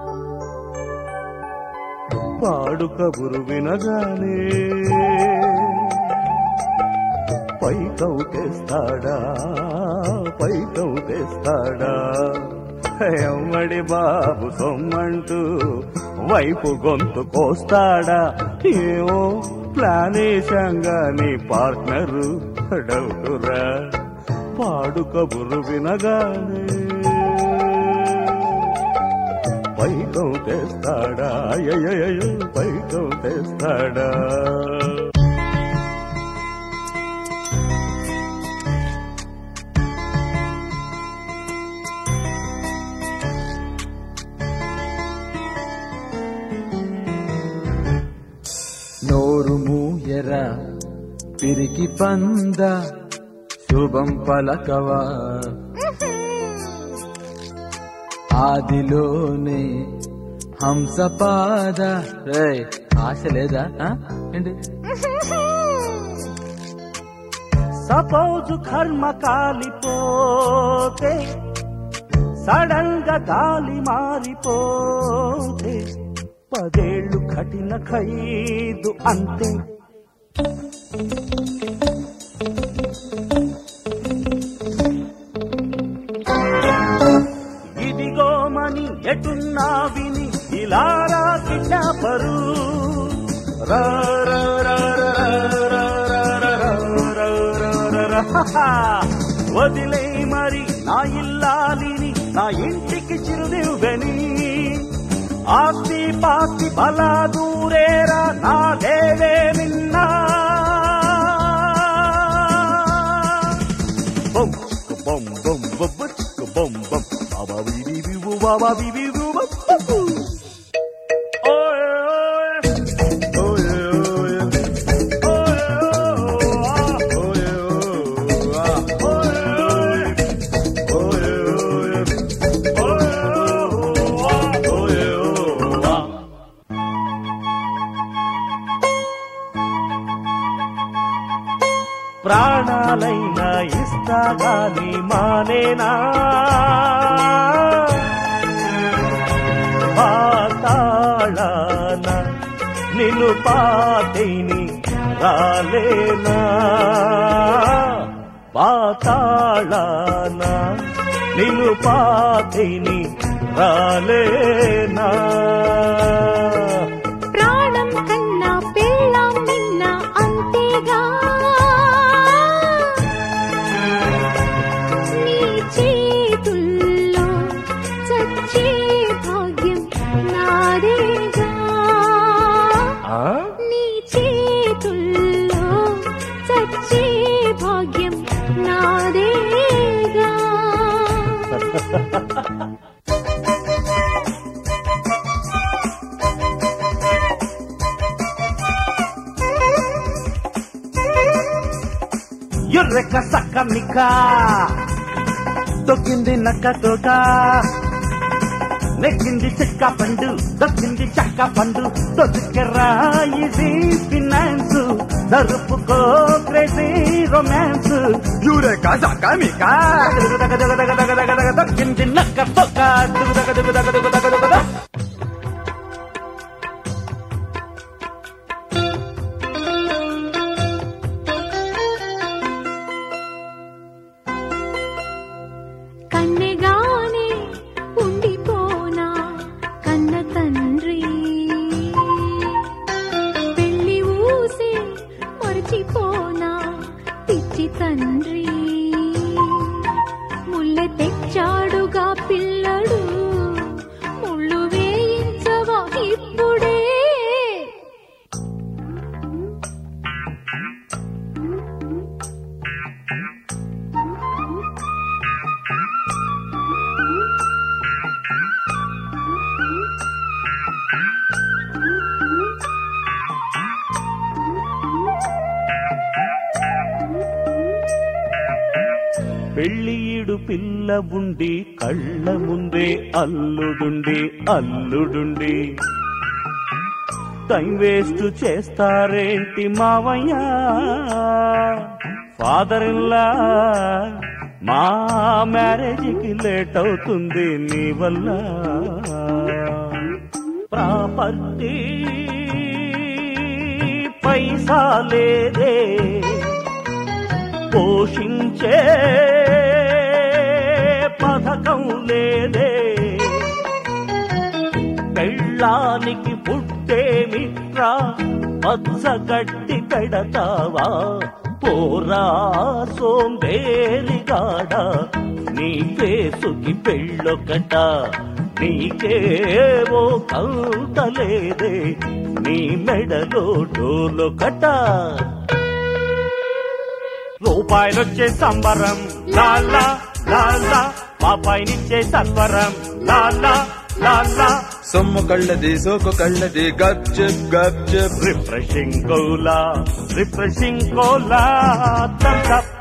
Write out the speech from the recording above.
పాడు కబురు వినగానే పైకౌటేస్తాడా పైకౌటేస్తాడా ఎమ్మడి బాబు సొమ్మంటూ వైపు గొంతు కోస్తాడా ఏమో ప్లాన్ వేశాంగా నీ పార్ట్నరు డౌటురా పాడు కబురు వినగానే పైకం తెస్తాడా అయ్యయ్యో పైకం తెస్తాడా నోరు మూయరా పిరికి పంద శుభం పలకవా ఆదిలోనే హంసపాద రే ఆశ లేదా ఆ? ఏంటి సపోజు కర్మ కాలిపోతే సడన్ గా గాలి మారిపోతే పదేళ్ళు కఠిన ఖైదు అంతే ఇదిగోమని ఎటున్నా విని ఇలా రా కిడ్నాపరు రా రా రా రా రా రా రా రా రా రా రా రా. వదిలే మరి నా ఇల్లాలిని నా ఇంటికి చిరుదివ్వని ఆస్తి పాస్తి బలా దూరేరా నా దేవే నిన్నా బొమ్ బొమ్ బొమ్ బొమ్ బొమ్ బొమ్ బాబా బిబి బిబు బాబా బిబి బిబు ఓయ్ ఓయ్ ఓయ్ ప్రాణాలైనా ఇస్తా గాని మానేనా పాతాళాన నిన్ను పాతేని రాలేనా పాతాళాన నిన్ను పాతేని రాలేనా ప్రాణం కన్నా పెళ్ళాం నిన్న అంతేగా నీ చేతుల్లో చచ్చే భాగ్యం నాదేగా ఆ? నీ చేతుల్లో చచ్చే భాగ్యం నాదేగా ఎర్రెక్క సక్క మిక్క తొక్కింది నక్క తోక నెక్కింది చెక్క పండు దొక్కింది చక్క పండు దొరికరా ఇది ఫినాన్స్ జరుపుకో క్రేజీ రొమాన్స్ యూరేక సకమిక దొక్కింది నక్క తోక దుగు దగ దుగు దగ దుగు దగ దుగు దగ. కన్నెగానే ఉండిపోనా కన్న తండ్రి పెళ్లి ఊసి మరచిపోనా పిచ్చి తండ్రి ముల్లె తెచ్చాడుగా పిల్లడు ముళ్ళు వేయించవా ఇప్పుడే పెళ్ళియుడు పిల్ల ఉండి కళ్ళ ముందే అల్లుడుండి అల్లుడుండి టైం వేస్ట్ చేస్తారేంటి మావయ్య ఫాదర్ ఇల్లా మా మ్యారేజ్కి లేట్ అవుతుంది నీ వల్ల ప్రాపర్టీ పైసా లేదే పోషించే పథకం లేదే పెళ్ళానికి పుట్టేమిట్రా పచ్చగడ్డి పెడతావా పోరా సోంబేరిగాడ నీ ఫేసుకి పెళ్ళొకట నీకేవో కంతలేదే నీ మెడలో డోలొకట రూపాయలొచ్చే సంబరం లాలా లాలా పాపాయినిచ్చే సత్వరం లాలా లాలా సొమ్ము కళ్ళది సోకు కళ్ళది గప్ చెప్ గప్ చెప్ refreshing cola refreshing cola Thums up